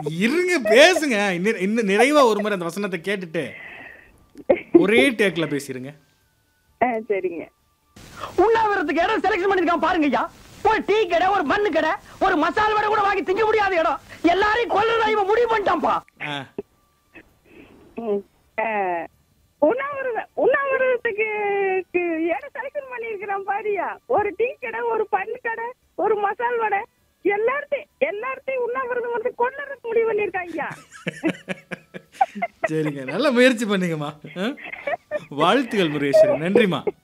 இருங்க பேசுங்க இன்னும் இன்னும் நிறைவா ஒரு முறை அந்த வசனத்தை கேட்டுட்டு ஒரே டேக்ல பேசிருங்க ஆ, சரிங்க உண்ணாவிரத்துக்கு இடம் செலக்ஷன் பண்ணிருக்கான் பாருங்க ஐயா ஒரு டீ கடை ஒரு மண்ணு கடை ஒரு மசால் வடை கூட வாங்கி திங்க முடியாத இடம் எல்லாரையும் கொல்லறதா இவன் முடிவு பண்ணிட்டான்ப்பா ஆ, ம். ஆ, உண்ணாவிரத உண்ணாவிரதத்துக்கு க்கு இடம் செலக்ஷன் பண்ணியிருக்கிறான் பாரியா ஒரு டீ கடை ஒரு பண்ணு கடை ஒரு மசால் வடை எல்லார்த்தையும் எல்லார்த்தையும் உண்ணாவிரதம் வந்து கொல்லறதுக்கு முடிவு பண்ணியிருக்கான் ஐயா சரிங்க நல்ல முயற்சி பண்ணீங்கம்மா ஆ? வாழ்த்துக்கள் முருகேஸ்வரி நன்றிம்மா